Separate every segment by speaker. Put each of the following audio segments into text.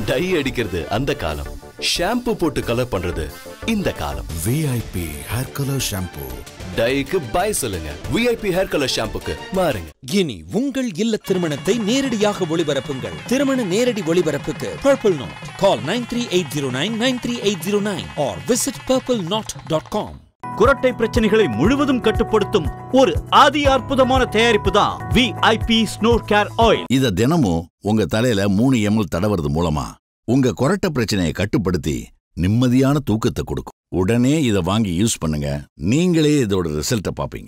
Speaker 1: Tie அடிக்கிறது அந்த காலம் ஷாம்பு போட்டு கலர் பண்றது இந்த காலம்
Speaker 2: விஐபி ஹேர் கலர் ஷாம்பூ
Speaker 1: டைக்கு பை சொல்லுங்க விஐபி ஹேர் கலர் ஷாம்புக்கு மாறுங்க
Speaker 3: இனி உங்கள் இல்ல திருமணத்தை நேரடியாக ஒளிபரப்புங்கள் திருமண நேரடி ஒளிபரப்புக்கு purple knot call nine three eight zero nine nine three eight zero nine or visit purple knot dot com
Speaker 4: குரட்டை பிரச்சனைகளை முழுவதும் கட்டுப்படுத்தும் ஒரு அதி அற்புதமான தயாரிப்பு தான் விஐபி ஸ்னோர் கேர் ஆயில்
Speaker 2: இத தினமும் உங்க தலையில மூணு எம்எல் தடவுறது மூலமா உங்க கொரட்டை பிரச்சனையை கட்டுப்படுத்தி நிம்மதியான தூக்கத்தை கொடுக்கும் உடனே இத வாங்கி யூஸ் பண்ணுங்க நீங்களே இதோட ரிசல்ட்டை பாப்பீங்க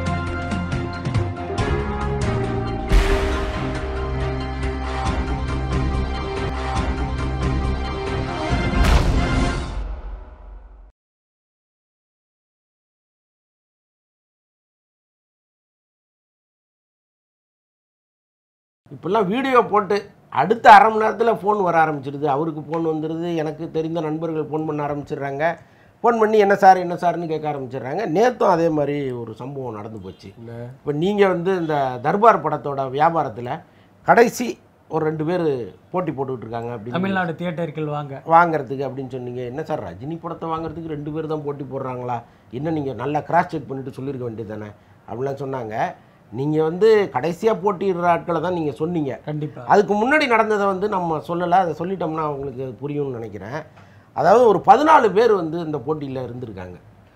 Speaker 5: இப்போல்லாம் வீடியோ போட்டு அடுத்த அரை மணி நேரத்தில் ஃபோன் வர ஆரம்பிச்சிடுது அவருக்கு ஃபோன் வந்துடுது எனக்கு தெரிந்த நண்பர்கள் ஃபோன் பண்ண ஆரம்பிச்சிடுறாங்க ஃபோன் பண்ணி என்ன சார் என்ன சார்னு கேட்க ஆரம்பிச்சிடுறாங்க நேற்றும் அதே மாதிரி ஒரு சம்பவம் நடந்து போச்சு இப்போ நீங்கள் வந்து இந்த தர்பார் படத்தோட வியாபாரத்தில் கடைசி ஒரு ரெண்டு பேர் போட்டி போட்டுக்கிட்டு இருக்காங்க அப்படின்னு
Speaker 6: தமிழ்நாடு தியேட்டர்கள் வாங்க
Speaker 5: வாங்குறதுக்கு அப்படின்னு சொன்னீங்க என்ன சார் ரஜினி படத்தை வாங்குறதுக்கு ரெண்டு பேர் தான் போட்டி போடுறாங்களா என்ன நீங்கள் நல்லா கிராஸ் செக் பண்ணிட்டு சொல்லியிருக்க வேண்டியது தானே அப்படிலாம் சொன்னாங்க நீங்கள் வந்து கடைசியாக போட்டியிடுற ஆட்களை தான் நீங்கள் சொன்னீங்க
Speaker 6: கண்டிப்பா
Speaker 5: அதுக்கு முன்னாடி நடந்ததை வந்து நம்ம சொல்லலை அதை சொல்லிட்டோம்னா அவங்களுக்கு அது புரியும்னு நினைக்கிறேன் அதாவது ஒரு பதினாலு பேர் வந்து இந்த போட்டியில் இருந்திருக்காங்க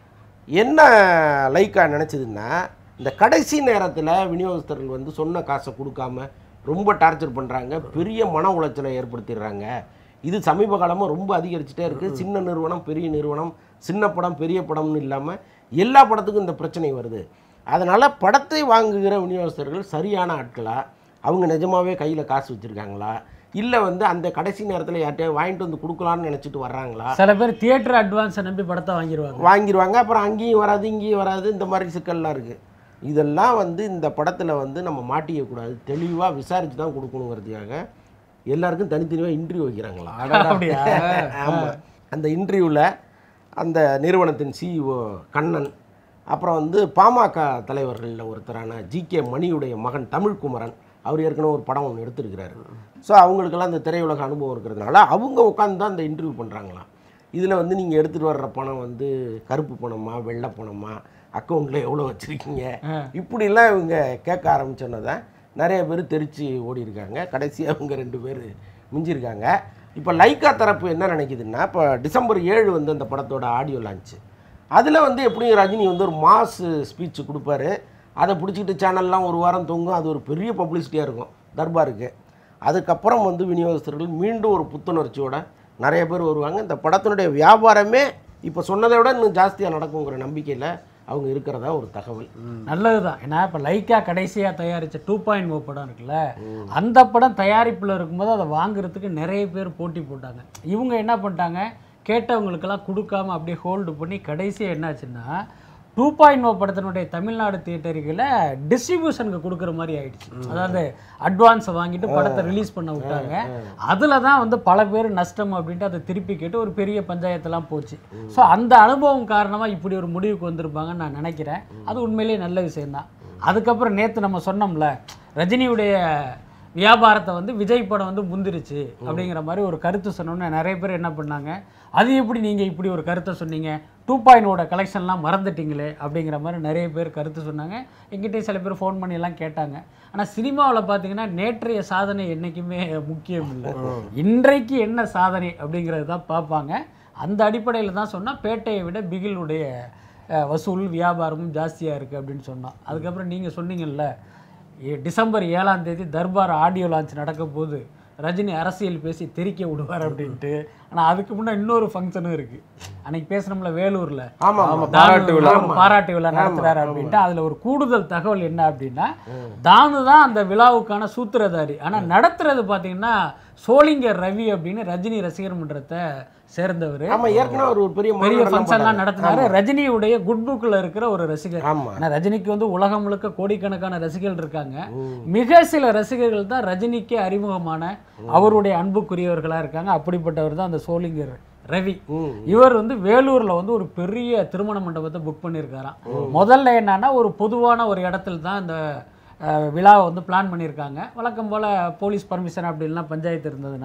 Speaker 5: என்ன லைக்கா நினச்சதுன்னா இந்த கடைசி நேரத்தில் விநியோகஸ்தர்கள் வந்து சொன்ன காசை கொடுக்காம ரொம்ப டார்ச்சர் பண்ணுறாங்க பெரிய மன உளைச்சலை ஏற்படுத்திடுறாங்க இது சமீப காலமாக ரொம்ப அதிகரிச்சுட்டே இருக்குது சின்ன நிறுவனம் பெரிய நிறுவனம் சின்ன படம் பெரிய படம்னு இல்லாமல் எல்லா படத்துக்கும் இந்த பிரச்சனை வருது அதனால் படத்தை வாங்குகிற விநியோகஸ்தர்கள் சரியான ஆட்களா அவங்க நிஜமாவே கையில் காசு வச்சுருக்காங்களா இல்லை வந்து அந்த கடைசி நேரத்தில் யார்கிட்டயும் வாங்கிட்டு வந்து கொடுக்கலான்னு நினச்சிட்டு வர்றாங்களா
Speaker 6: சில பேர் தியேட்டர் அட்வான்ஸை நம்பி படத்தை வாங்கிடுவாங்க
Speaker 5: வாங்கிடுவாங்க அப்புறம் அங்கேயும் வராது இங்கேயும் வராது இந்த மாதிரி சிக்கல்லாம் இருக்குது இதெல்லாம் வந்து இந்த படத்தில் வந்து நம்ம மாட்டிக்கக்கூடாது தெளிவாக விசாரித்து தான் கொடுக்கணுங்கிறதுக்காக எல்லாருக்கும் தனித்தனியாக இன்டர்வியூ வைக்கிறாங்களா
Speaker 6: அப்படியா
Speaker 5: ஆமாம் அந்த இன்டர்வியூவில் அந்த நிறுவனத்தின் சிஇஓ கண்ணன் அப்புறம் வந்து பாமக தலைவர்களில் ஒருத்தரான ஜி கே மணியுடைய மகன் தமிழ்குமரன் அவர் ஏற்கனவே ஒரு படம் ஒன்று எடுத்திருக்கிறாரு ஸோ அவங்களுக்கெல்லாம் அந்த திரையுலக அனுபவம் இருக்கிறதுனால அவங்க உட்காந்து தான் இந்த இன்டர்வியூ பண்ணுறாங்களாம் இதில் வந்து நீங்கள் எடுத்துகிட்டு வர்ற பணம் வந்து கருப்பு பணமா வெள்ளை பணமா அக்கௌண்ட்டில் எவ்வளோ வச்சுருக்கீங்க இப்படிலாம் இவங்க கேட்க ஆரம்பிச்சோன்னே தான் நிறைய பேர் தெரிச்சு ஓடி இருக்காங்க கடைசியாக அவங்க ரெண்டு பேர் மிஞ்சிருக்காங்க இப்போ லைக்கா தரப்பு என்ன நினைக்குதுன்னா இப்போ டிசம்பர் ஏழு வந்து அந்த படத்தோட ஆடியோ லான்ச்சு அதில் வந்து எப்படியும் ரஜினி வந்து ஒரு மாஸ் ஸ்பீச் கொடுப்பாரு அதை பிடிச்சிக்கிட்டு சேனல்லாம் ஒரு வாரம் தொங்கும் அது ஒரு பெரிய பப்ளிசிட்டியாக இருக்கும் தர்பாருக்கு அதுக்கப்புறம் வந்து விநியோகஸ்தர்கள் மீண்டும் ஒரு புத்துணர்ச்சியோட நிறைய பேர் வருவாங்க இந்த படத்தினுடைய வியாபாரமே இப்போ சொன்னதை விட இன்னும் ஜாஸ்தியாக நடக்குங்கிற நம்பிக்கையில் அவங்க இருக்கிறதா ஒரு தகவல்
Speaker 6: நல்லதுதான் ஏன்னா இப்போ லைக்கா கடைசியா தயாரிச்ச டூ பாயிண்ட் ஓ படம் இருக்குல்ல அந்த படம் தயாரிப்புல இருக்கும்போது அதை வாங்குறதுக்கு நிறைய பேர் போட்டி போட்டாங்க இவங்க என்ன பண்ணிட்டாங்க கேட்டவங்களுக்கெல்லாம் கொடுக்காம அப்படியே ஹோல்டு பண்ணி கடைசியாக என்னாச்சுன்னா டூ பாயிண்ட் ஓ படத்தினுடைய தமிழ்நாடு தியேட்டர்களை டிஸ்ட்ரிபியூஷனுக்கு கொடுக்குற மாதிரி ஆயிடுச்சு அதாவது அட்வான்ஸை வாங்கிட்டு படத்தை ரிலீஸ் பண்ண விட்டாங்க அதில் தான் வந்து பல பேர் நஷ்டம் அப்படின்ட்டு அதை திருப்பி கேட்டு ஒரு பெரிய பஞ்சாயத்தெல்லாம் போச்சு ஸோ அந்த அனுபவம் காரணமாக இப்படி ஒரு முடிவுக்கு வந்திருப்பாங்கன்னு நான் நினைக்கிறேன் அது உண்மையிலேயே நல்ல விஷயம்தான் அதுக்கப்புறம் நேற்று நம்ம சொன்னோம்ல ரஜினியுடைய வியாபாரத்தை வந்து விஜய் படம் வந்து முந்திருச்சு அப்படிங்கிற மாதிரி ஒரு கருத்து சொன்னோன்னே நிறைய பேர் என்ன பண்ணாங்க அது எப்படி நீங்கள் இப்படி ஒரு கருத்தை சொன்னீங்க டூ பாயிண்டோட கலெக்ஷன்லாம் மறந்துட்டீங்களே அப்படிங்கிற மாதிரி நிறைய பேர் கருத்து சொன்னாங்க எங்கிட்டயும் சில பேர் ஃபோன் பண்ணி எல்லாம் கேட்டாங்க ஆனால் சினிமாவில் பார்த்தீங்கன்னா நேற்றைய சாதனை என்றைக்குமே முக்கியம் இல்லை இன்றைக்கு என்ன சாதனை அப்படிங்கிறது தான் பார்ப்பாங்க அந்த அடிப்படையில் தான் சொன்னால் பேட்டையை விட பிகிலுடைய அஹ், வசூல் வியாபாரமும் ஜாஸ்தியாக இருக்குது அப்படின்னு சொன்னோம் அதுக்கப்புறம் நீங்கள் சொன்னீங்கல்ல ஏ- டிசம்பர் ஏழாம் தேதி தர்பார் ஆடியோ லான்ச் நடக்க போது ரஜினி அரசியல் பேசி தெரிக்க விடுவார் அப்படின்ட்டு ஆனால் அதுக்கு முன்னாடி இன்னொரு ஃபங்க்ஷனும் இருக்கு அன்னைக்கு பேசுனோம்ல வேலூர்ல
Speaker 5: ஆமாம் ஆமாம்
Speaker 6: பாராட்டு விழா பாராட்டு விழா நடத்துறாரு அப்படின்ட்டு அதுல ஒரு கூடுதல் தகவல் என்ன அப்படின்னா தானு தான் அந்த விழாவுக்கான சூத்திரதாரி ஆனா நடத்துறது பாத்தீங்கன்னா சோளிங்கர் ரவி அப்படின்னு ரஜினி ரசிகர் மன்றத்தை சேர்ந்தவர்
Speaker 5: ஆமாம் ஏற்கனவே ஒரு பெரிய
Speaker 6: பெரிய
Speaker 5: மாநாடெல்லாம்
Speaker 6: ஃபங்க்ஷன்லாம்
Speaker 5: பண்ணாங்க.
Speaker 6: நடத்தினாரு ரஜினியுடைய குட் புக்கில் இருக்கிற ஒரு ரசிகர்
Speaker 5: ஆமா
Speaker 6: ஆனா ரஜினிக்கு வந்து உலகம் முழுக்க கோடிக்கணக்கான ரசிகர்கள் இருக்காங்க மிக சில ரசிகர்கள் தான் ரஜினிக்கு அறிமுகமான அவருடைய அன்புக்குரியவர்களா இருக்காங்க அப்படிப்பட்டவர் தான் அந்த சோளிங்கர் ரவி இவர் வந்து வேலூர்ல வந்து ஒரு பெரிய திருமண மண்டபத்தை புக் பண்ணியிருக்காராம் முதல்ல என்னன்னா ஒரு பொதுவான ஒரு இடத்துல தான் இந்த அஹ், விழாவை வந்து பிளான் பண்ணியிருக்காங்க வழக்கம் போல் போலீஸ் பர்மிஷன் அப்படின்லாம் பஞ்சாயத்து இருந்ததுனால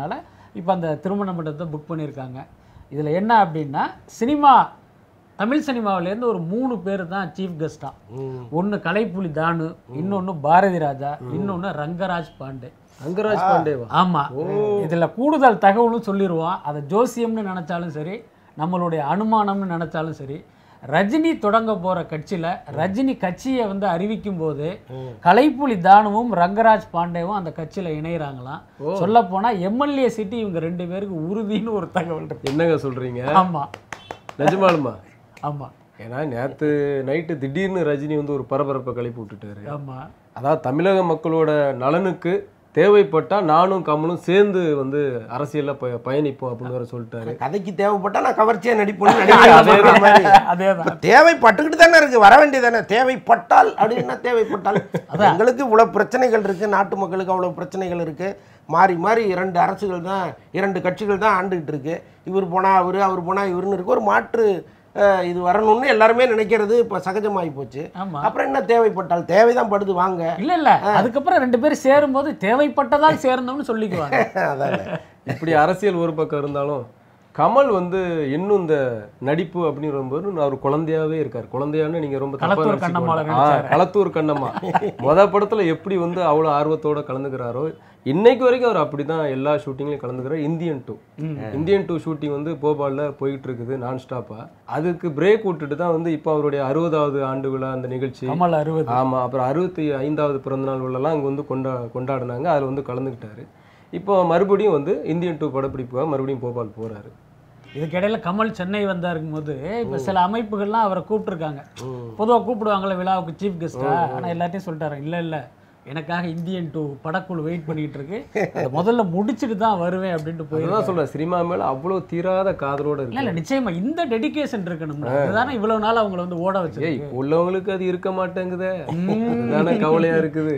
Speaker 6: இப்போ அந்த திருமண மண்டபத்தை புக் பண்ணியிருக்காங்க இதில் என்ன அப்படின்னா சினிமா தமிழ் சினிமாவிலேருந்து ஒரு மூணு பேர் தான் சீஃப் கெஸ்ட்டாக ஒன்று கலைப்புலி தானு இன்னொன்று பாரதி ராஜா இன்னொன்று ரங்கராஜ் பாண்டே
Speaker 7: ரங்கராஜ் பாண்டேவா
Speaker 6: ஆமா இதுல கூடுதல் தகவலும் சொல்லிடுவோம் அதை ஜோசியம்னு நினைச்சாலும் சரி நம்மளுடைய அனுமானம்னு நினைச்சாலும் சரி ரஜினி தொடங்க போற கட்சியில ரஜினி கட்சியை வந்து அறிவிக்கும் போது கலைப்புலி தானுவும் ரங்கராஜ் பாண்டேவும் அந்த கட்சியில இணையறாங்களாம் சொல்ல போனா எம்எல்ஏ சீட்டு இவங்க ரெண்டு பேருக்கு உறுதின்னு ஒரு தகவல் இருக்கு
Speaker 7: என்னங்க சொல்றீங்க
Speaker 6: ஆமா
Speaker 7: நிஜமாலுமா
Speaker 6: ஆமா
Speaker 7: ஏன்னா நேத்து நைட்டு திடீர்னு ரஜினி வந்து ஒரு பரபரப்பை கிளப்பி விட்டுட்டாரு
Speaker 6: ஆமா
Speaker 7: அதாவது தமிழக மக்களோட நலனுக்கு தேவைப்பட்டா நானும் கமலும் சேர்ந்து வந்து அரசியல்ல ப பயணிப்போம் அப்படின்னு வேற சொல்லிட்டாரு
Speaker 5: கதைக்கு தேவைப்பட்டா நான் கவர்ச்சியா நடிப்பேன்னு நடிக்கிற மாதிரி
Speaker 6: அதேதான்
Speaker 5: இப்ப தேவைப்பட்டுக்கிட்டு தானே இருக்கு வர வேண்டியதானே தேவைப்பட்டால் அப்படின்னா தேவைப்பட்டால் எங்களுக்கு இவ்வளவு பிரச்சனைகள் இருக்கு நாட்டு மக்களுக்கு அவ்வளவு பிரச்சனைகள் இருக்கு மாறி மாறி இரண்டு அரசுகள் தான் இரண்டு கட்சிகள் தான் ஆண்டுகிட்டு இருக்கு இவர் போனா அவரு அவர் போனா இவருன்னு இருக்கு ஒரு மாற்று அஹ், இது வரணும்னு எல்லாருமே நினைக்கிறது இப்ப சகஜமாகி போச்சு
Speaker 6: ஆமா
Speaker 5: அப்புறம் என்ன தேவைப்பட்டால் தேவைதான் படுது வாங்க
Speaker 6: இல்ல இல்ல அதுக்கப்புறம் ரெண்டு பேரும் சேரும்போது தேவைப்பட்டதால் சேர்ந்தோம்னு சொல்லிக்குவாங்க
Speaker 5: அதான்
Speaker 7: இப்படி அரசியல் ஒரு பக்கம் இருந்தாலும் கமல் வந்து இன்னும் இந்த நடிப்பு அப்படின்னு வரும்போது அவர் குழந்தையாவே இருக்காரு குழந்தையான்னு நீங்க ரொம்ப தப்பா
Speaker 6: களத்தூர்
Speaker 7: நினைச்சுக்க
Speaker 6: கண்ணம்மால
Speaker 7: வேண்டாம். ஆ,
Speaker 6: நடிச்சாரு.
Speaker 7: களத்தூர் கண்ணம்மா முத படத்துல எப்படி வந்து அவ்வளவு ஆர்வத்தோட கலந்துக்கிறாரோ இன்னைக்கு வரைக்கும் அவர் அப்படிதான் எல்லா ஷூட்டிங்லயும் கலந்துக்கிறார் Indian two Indian two shooting வந்து போபால்ல போயிட்டு இருக்குது நான் ஸ்டாப்பா அதுக்கு பிரேக் விட்டுட்டு தான் வந்து இப்போ அவருடைய அறுபதாவது ஆண்டு விழா அந்த நிகழ்ச்சி
Speaker 6: கமல் அறுபது
Speaker 7: ஆமா அப்புறம் அறுபத்தி ஐந்தாவது பிறந்தநாள் விழாலாம் அங்கே வந்து கொண்டா கொண்டாடினாங்க அதில் வந்து கலந்துக்கிட்டாரு இப்போ மறுபடியும் வந்து இந்தியன் டூ படப்பிடிப்புக்காக மறுபடியும் போபால் போறாரு
Speaker 6: இதுக்கிடையில கமல் சென்னை வந்தாருக்கும் போது இப்போ சில அமைப்புகள்லாம் அவரை கூப்பிட்டுருக்காங்க பொதுவாக கூப்பிடுவாங்கல்ல விழாவுக்கு சீஃப் கெஸ்டா ஆனால் எல்லாத்தையும் சொல்லிட்டாரு இல்லை இல்லை எனக்காக இந்தியன் டூ படக்குழு வெயிட் பண்ணிட்டு இருக்கு அதை முதல்ல முடிச்சுட்டு தான் வருவேன் அப்படின்ட்டு
Speaker 7: அதுதான்
Speaker 6: போயிருக்காங்க
Speaker 7: சொல்றேன் சினிமா மேல அவ்வளவு தீராத காதலோட
Speaker 6: இல்ல
Speaker 7: இருக்கு
Speaker 6: இல்ல நிச்சயமா இந்த டெடிகேஷன் இருக்கணும்ல அதுதானே இவ்வளவு நாள் அவங்கள வந்து ஓட
Speaker 7: ஏய்
Speaker 6: வச்சிருக்கு
Speaker 7: இப்போ உள்ளவங்களுக்கு அது இருக்க மாட்டேங்குதே அதுதானே கவலையா இருக்குது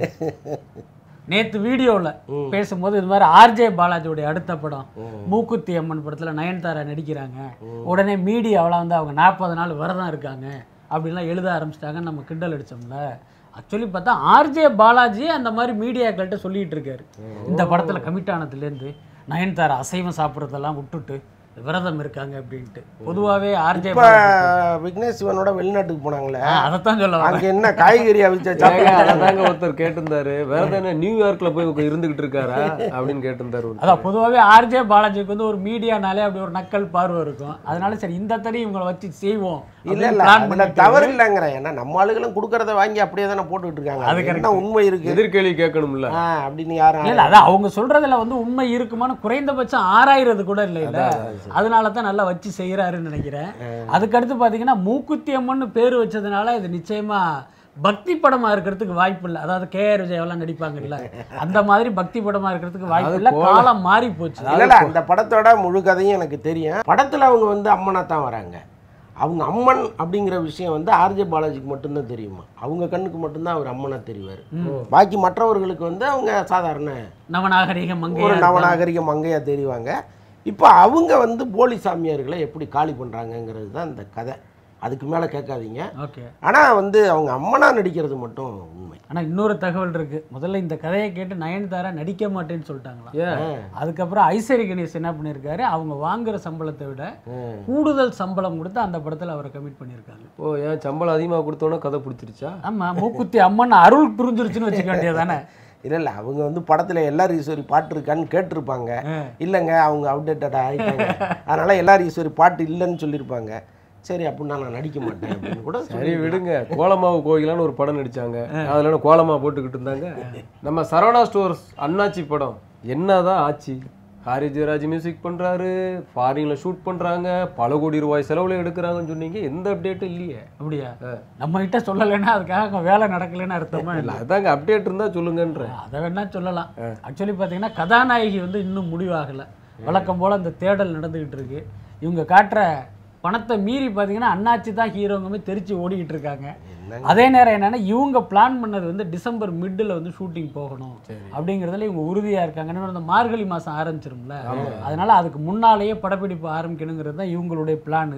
Speaker 6: நேத்து வீடியோல பேசும்போது இது மாதிரி ஆர்ஜே பாலாஜியோடைய அடுத்த படம் மூக்குத்தி அம்மன் படத்துல நயன்தாரா நடிக்கிறாங்க உடனே மீடியாவில் வந்து அவங்க நாற்பது நாள் விரதம் இருக்காங்க அப்படின்லாம் எழுத ஆரம்பிச்சிட்டாங்கன்னு நம்ம கிண்டல் அடிச்சோம்ல ஆக்சுவலி பார்த்தா ஆர்ஜே பாலாஜி அந்த மாதிரி மீடியாக்கள்கிட்ட சொல்லிட்டு இருக்காரு இந்த படத்துல கமிட் ஆனதுலேருந்து நயன்தாரா அசைவம் சாப்பிட்றதெல்லாம் விட்டுட்டு விரதம் இருக்காங்க அப்படின்ட்டு பொதுவாவே ஆர்ஜே
Speaker 5: இப்ப விக்னேஷ் சிவனோட வெளிநாட்டுக்கு போனாங்களே
Speaker 6: அதைத்தான் சொல்ல வரேன்.
Speaker 5: அங்க என்ன காய்கறி அவிச்ச
Speaker 7: ஏங்க, அதாங்க ஒருத்தர் கேட்டிருந்தாரு வேற தானே நியூயார்க்ல போய் உட்கா- இருந்துகிட்டு இருக்காரா அப்படின்னு கேட்டிருந்தாரு ஒருத்தர்.
Speaker 6: அதான் பொதுவாகவே ஆர்ஜே பாலாஜிக்கு வந்து ஒரு மீடியானாலே அப்படி ஒரு நக்கல் பார்வை இருக்கும் அதனால சரி இந்த தடவை இவங்களை வச்சு செய்வோம்
Speaker 5: இல்ல இல்ல அதுல தவறு இல்லைங்கிறேன் ஏன்னா நம்ம ஆளுகளும் கொடுக்கறத வாங்கி அப்படியே தானே போட்டுக்கிட்டு இருக்காங்க
Speaker 6: அது
Speaker 5: அது
Speaker 6: correct.
Speaker 5: என்ன உண்மை இருக்கு
Speaker 7: எதிர்கேள்வி கேட்கணும்ல
Speaker 5: ஆ, அப்படின்னு யாரும்
Speaker 6: இல்ல இல்ல அதான் அவங்க சொல்றதுல வந்து உண்மை இருக்குமான்னு குறைந்தபட்சம் ஆராயிறது கூட இல்லை இல்ல அதனால தான் நல்லா வச்சு செய்யறாருன்னு நினைக்கிறேன் அதுக்கடுத்து பாத்தீங்கன்னா மூக்குத்தி அம்மன் பேர் வச்சதுனால இது நிச்சயமா பக்தி படமா இருக்கிறதுக்கு வாய்ப்பு இல்லை அதாவது கே ஆர் விஜயெல்லாம் நடிப்பாங்கல்ல அந்த மாதிரி பக்தி படமா இருக்கிறதுக்கு வாய்ப்பு இல்லை காலம் மாறி போச்சு
Speaker 5: இல்ல இல்ல அந்த படத்தோட முழு கதையும் எனக்கு தெரியும் படத்துல அவங்க வந்து அம்மனா தான் வராங்க அவங்க அம்மன் அப்படிங்கிற விஷயம் வந்து ஆர்ஜே பாலாஜிக்கு மட்டும்தான் தெரியுமா அவங்க கண்ணுக்கு மட்டும்தான் அவர் அம்மனா தெரிவார் பாக்கி மற்றவர்களுக்கு வந்து அவங்க சாதாரண
Speaker 6: நவநாகரிக
Speaker 5: ஒரு
Speaker 6: மங்கையா
Speaker 5: நவநாகரிக மங்கையா தெரிவாங்க இப்போ அவங்க வந்து போலி சாமியார்களை எப்படி காலி பண்றாங்கங்கிறது தான் இந்த கதை அதுக்கு மேலே கேட்காதீங்க
Speaker 6: ஓகே
Speaker 5: ஆனால் வந்து அவங்க அம்மனா நடிக்கிறது மட்டும் உண்மை
Speaker 6: ஆனா இன்னொரு தகவல் இருக்கு முதல்ல இந்த கதையை கேட்டு நயன்தாரா நடிக்க மாட்டேன்னு சொல்லிட்டாங்களாம்
Speaker 7: ஏன்
Speaker 6: அதுக்கப்புறம் ஐஸ்வரி கணேஷ் என்ன பண்ணியிருக்காரு அவங்க வாங்குற சம்பளத்தை விட
Speaker 5: ம்.
Speaker 6: கூடுதல் சம்பளம் கொடுத்து அந்த படத்துல அவரை கமிட் பண்ணியிருக்காங்க
Speaker 7: ஓ ஏன் சம்பளம் அதிகமா கொடுத்தோன்னா கதை பிடிச்சிருச்சா
Speaker 6: ஆமா மூக்குத்தி அம்மன் அருள் புரிஞ்சிருச்சுன்னு வச்சுக்க வேண்டியதானே
Speaker 5: இல்லை இல்லை அவங்க வந்து படத்தில் எல்லார் ஈஸ்வரி பாட்டு இருக்கான்னு கேட்டிருப்பாங்க இல்லைங்க அவங்க அப்டேட்டடாக ஆகிட்டாங்க அதனால் எல்லார் ஈஸ்வரி பாட்டு இல்லைன்னு சொல்லியிருப்பாங்க சரி அப்படின்னா நான் நடிக்க மாட்டேன் அப்படின்னு கூட
Speaker 7: சரி
Speaker 5: சொல்லி
Speaker 7: விடுங்க கோலமாவு கோயிலான்னு ஒரு படம் நடிச்சாங்க அதுல கோலமா போட்டுக்கிட்டு இருந்தாங்க நம்ம சரவணா ஸ்டோர்ஸ் அண்ணாச்சி படம் என்னதான் ஆச்சு ஹாரி ஜெயராஜ் மியூசிக் பண்றாரு ஃபாரின்ல ஷூட் பண்றாங்க பல கோடி ரூபாய் செலவுல எடுக்கிறாங்கன்னு சொன்னீங்க எந்த அப்டேட்டும் இல்லையே
Speaker 6: அப்படியா நம்ம கிட்ட சொல்லலைன்னா அதுக்காக அங்க வேலை நடக்கலைன்னு அர்த்தமா
Speaker 7: இல்ல
Speaker 6: இல்லை
Speaker 7: அதாங்க அப்டேட் இருந்தா சொல்லுங்கன்ற
Speaker 6: அதை வேணா சொல்லலாம் ஆக்சுவலி பார்த்தீங்கன்னா கதாநாயகி வந்து இன்னும் முடிவாகலை வழக்கம் போல் அந்த தேடல் நடந்துகிட்டு இருக்கு இவங்க காட்டுற பணத்தை மீறி பார்த்தீங்கன்னா அண்ணாச்சி தான் ஹீரோங்கமே தெரிச்சு ஓடிக்கிட்டு இருக்காங்க அதே நேரம் என்னன்னா இவங்க பிளான் பண்ணது வந்து டிசம்பர் மிட்டில் வந்து ஷூட்டிங் போகணும் அப்படிங்கிறதுல இவங்க உறுதியாக இருக்காங்க இன்னொரு இந்த மார்கழி மாதம் ஆரம்பிச்சிரும்ல அதனால அதுக்கு முன்னாலேயே படப்பிடிப்பு ஆரம்பிக்கணுங்கிறது தான் இவங்களுடைய பிளானு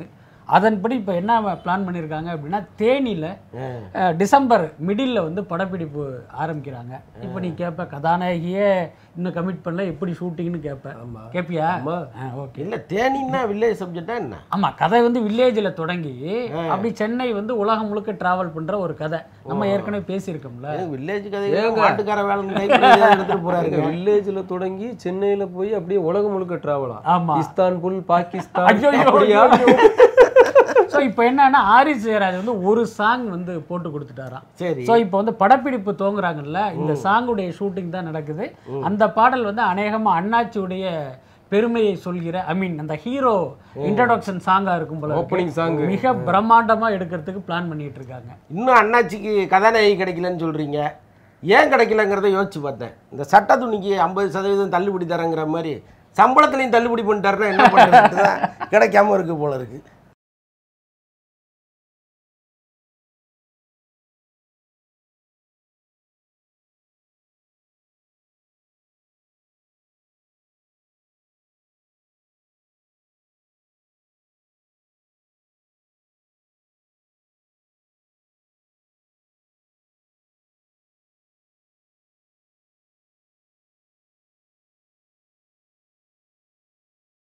Speaker 6: அதன்படி இப்போ என்ன பிளான் பண்ணியிருக்காங்க அப்படின்னா தேனியில் டிசம்பர் மிடில் வந்து படப்பிடிப்பு ஆரம்பிக்கிறாங்க இப்போ நீ கேட்ப கதாநாயகியே இன்னும் கமிட் பண்ணல எப்படி ஷூட்டிங்னு கேட்ப கேட்பியா
Speaker 7: ஆமா.
Speaker 6: ஓகே
Speaker 5: இல்லை தேனின்னா வில்லேஜ் சப்ஜெக்டா என்ன
Speaker 6: ஆமா கதை வந்து வில்லேஜில் தொடங்கி அப்படி சென்னை வந்து உலகம் முழுக்க டிராவல் பண்ற ஒரு கதை நம்ம ஏற்கனவே பேசியிருக்கோம்ல
Speaker 5: வில்லேஜ் கதை மாட்டுக்கார வேலை எடுத்துட்டு போறாருங்க
Speaker 7: வில்லேஜ்ல தொடங்கி சென்னையில போய் அப்படியே உலகம் முழுக்க டிராவலா
Speaker 6: ஆமா.
Speaker 7: இஸ்தான்புல் பாகிஸ்தான்
Speaker 6: ஐயோ, ஐயோ,
Speaker 7: அப்படியா?
Speaker 6: ஸோ இப்போ என்னன்னா ஆரிஸ் ஜெயராஜ் வந்து ஒரு சாங் வந்து போட்டு கொடுத்துட்டாராம்
Speaker 5: சரி
Speaker 6: ஸோ இப்போ வந்து படப்பிடிப்பு துவங்குறாங்கல்ல இந்த சாங்குடைய ஷூட்டிங் தான் நடக்குது அந்த பாடல் வந்து அநேகமாக அண்ணாச்சியுடைய பெருமையை சொல்கிற ஐ மீன் அந்த ஹீரோ இன்ட்ரடக்ஷன் சாங்கா இருக்கும் போல இருக்கு.
Speaker 7: Opening song.
Speaker 6: மிக பிரம்மாண்டமா எடுக்கிறதுக்கு பிளான் பண்ணிட்டு இருக்காங்க
Speaker 5: இன்னும் அண்ணாச்சிக்கு கதாநாயகி கிடைக்கலன்னு சொல்றீங்க ஏன் கிடைக்கலங்கிறத யோசிச்சு பார்த்தேன் இந்த சட்ட துணிக்கு ஐம்பது சதவீதம் தள்ளுபடி தரங்கிற மாதிரி சம்பளத்துலையும் தள்ளுபடி பண்ணிட்டாருன்னா என்ன பண்ணுறது கிடைக்காம இருக்கு போல இருக்கு